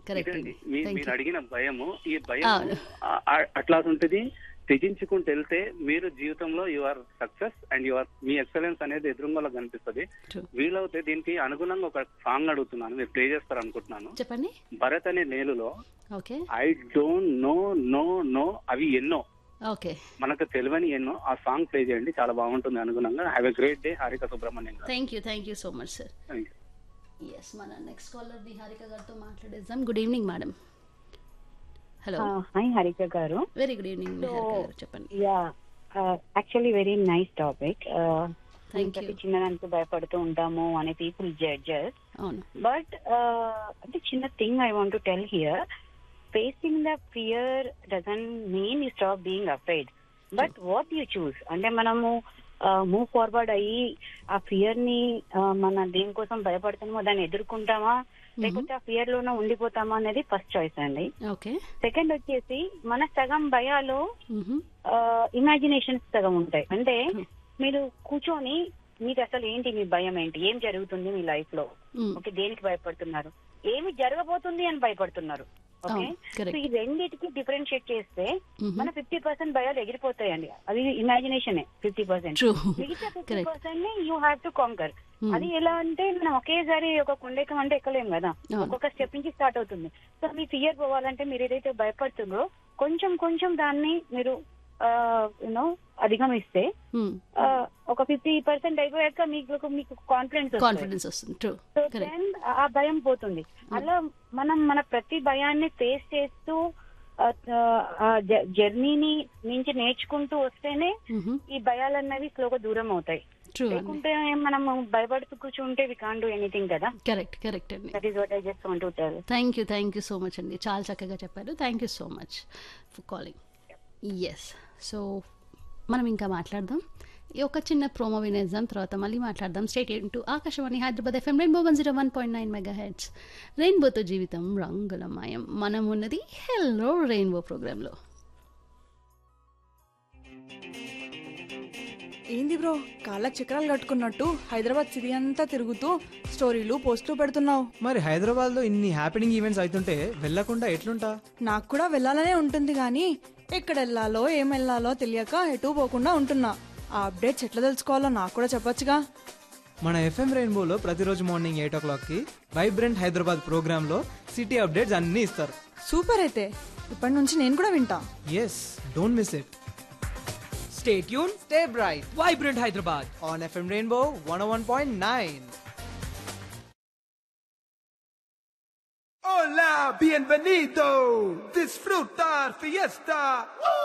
Correct ఇదండి అండి మీ- thank మీరు యూ అడిగిన భయము ఈ భయం అవును. ఆ- ఆ- అట్లా ఉంటుంది తెగించుకుంటూ వెళ్తే మీరు జీవితంలో యువర్ సక్సెస్ అండ్ యువర్ మీ ఎక్సలెన్స్ అనేది ఎదురుంగలో కనిపిస్తుంది True. వీలవుతే దీనికి అనుగుణంగా ఒక సాంగ్ అడుగుతున్నాను మీరు ప్లే చేస్తారు అనుకుంటున్నాను చెప్పండి భరత్ అనే నేలులో okay I don't know no no అవి ఎన్నో ఓకే మనకు తెలియని ఎన్నో ఆ సాంగ్ ప్లే చేయండి చాలా బాగుంటుంది అనుగుణంగా have a great day Harika Subrahmanyam గారు thank you thank you so much sir Thank you. Yes మన నెక్స్ట్ కాలర్ నిహారిక గారితో మాట్లాడేద్దాం good evening madam hello hi Harika గారు వెరీ గుడ్ ఈవినింగ్ నిహారిక గారు చెప్పండి yeah actually very nice topic thank you చిన్నదానికి భయపడుతూ ఉంటాము అనే పీపుల్ జడ్జెస్ అవును బట్ అంటే చిన్న thing I want to tell here facing the fear doesn't mean you stop being afraid but what you choose అంటే మనము మూవ్ ఫార్వర్డ్ అయ్యి ఆ ఫియర్ ని uh, మన దేనికోసం భయపడుతున్నామో దాన్ని ఎదుర్కొంటామా లేకపోతే ఆ ఫియర్ లోనే ఉండిపోతామా అనేది ఫస్ట్ చాయిస్ అండి ఓకే సెకండ్ వచ్చేసి మన సగం భయాలు ఇమాజినేషన్స్ సగం ఉంటాయి అంటే మీరు కూర్చొని మీకు అసలు ఏంటి మీ భయం ఏంటి ఏం జరుగుతుంది మీ లైఫ్ లో ఓకే దేనికి భయపడుతున్నారు ఏమి జరగబోతుంది అని భయపడుతున్నారు ఓకే అవును, correct. సో ఈ రెండింటికి డిఫరెన్షియేట్ చేస్తే Mhm. మన ఫిఫ్టీ పర్సెంట్ భయాలు ఎగిరిపోతాయండి అది ఇమాజినేషన్ ఫిఫ్టీ పర్సెంట్ True. మిగతా ఫిఫ్టీ Correct. పర్సెంట్ ని you have to conquer Hmm. అది ఎలా అంటే మనం ఒకేసారి ఒక కొండెక్కం అంటే ఎక్కలేం కదా అవును. ఒక్కొక్క స్టెప్ నుంచి స్టార్ట్ అవుతుంది సో మీ ఫియర్ పోవాలంటే మీరు ఏదైతే భయపడుతుందో కొంచెం కొంచెం దాన్ని మీరు యూనో అధిగమిస్తే ఆ, ఒక ఫిఫ్టీ పర్సెంట్ అయిపోయాక మీకు మీకు కాన్ఫిడెన్స్ కాన్ఫిడెన్స్ వస్తుంది ట్రూ సో కరెక్ట్ దెన్ ఆ భయం పోతుంది అలా మనం మన ప్రతి భయాన్ని ఫేస్ చేస్తూ జర్నీని నుంచి నేర్చుకుంటూ వస్తేనే ఈ భయాలన్నవి స్లోగా దూరం అవుతాయి ట్రూ అండి లేకుంటే మనం భయపడుతూ కూర్చుంటే వి కాన్ డూ ఎనీథింగ్ కదా కరెక్ట్ కరెక్ట్ అండి that is what I just want to tell thank you thank you so much అండి చాలా చక్కగా చెప్పారు thank you so much for calling yes so మనం ఇంకా మాట్లాడదాం ఈ ఒక చిన్న ప్రోమో వినేద్దాం తర్వాత మళ్ళీ మాట్లాడదాం stay tuned to Akashvani Hyderabad FM rainbow one zero one point nine megahertz రెయిన్బోతో జీవితం రంగులమయం మనం ఉన్నది హెల్లో రెయిన్బో ప్రోగ్రాంలో ఏంది బ్రో కాళ్ళ చక్రాలు కట్టుకున్నట్టు హైదరాబాద్ సిటీ అంతా తిరుగుతూ స్టోరీలు పోస్టులు పెడుతున్నావు మరి హైదరాబాద్ లో ఇన్ని హ్యాపెనింగ్ ఈవెంట్స్ అవుతుంటే వెళ్ళకుండా ఎట్లుంటా నాకు కూడా వెళ్ళాలనే ఉంటుంది కానీ ఎక్కడ వెళ్ళాలో ఏం వెళ్ళాలో తెలియక ఎటు పోకుండా ఉంటున్నా ఆ అప్డేట్స్ ఎట్లా తెలుసుకోవాలో నాకు కూడా చెప్పొచ్చుగా మన ఎఫ్ఎం రెయిన్బోలో ప్రతిరోజు మార్నింగ్ ఎయిట్ ఓ క్లాక్ కి వైబ్రెంట్ హైదరాబాద్ ప్రోగ్రామ్ లో సిటీ అప్డేట్స్ అన్ని ఇస్తారు సూపర్ అయితే ఇప్పటి నుంచి నేను కూడా వింటా yes don't miss it Stay tuned, stay bright Vibrant Hyderabad. On FM rainbow one one point nine Hola, bienvenido. Disfrutar fiesta.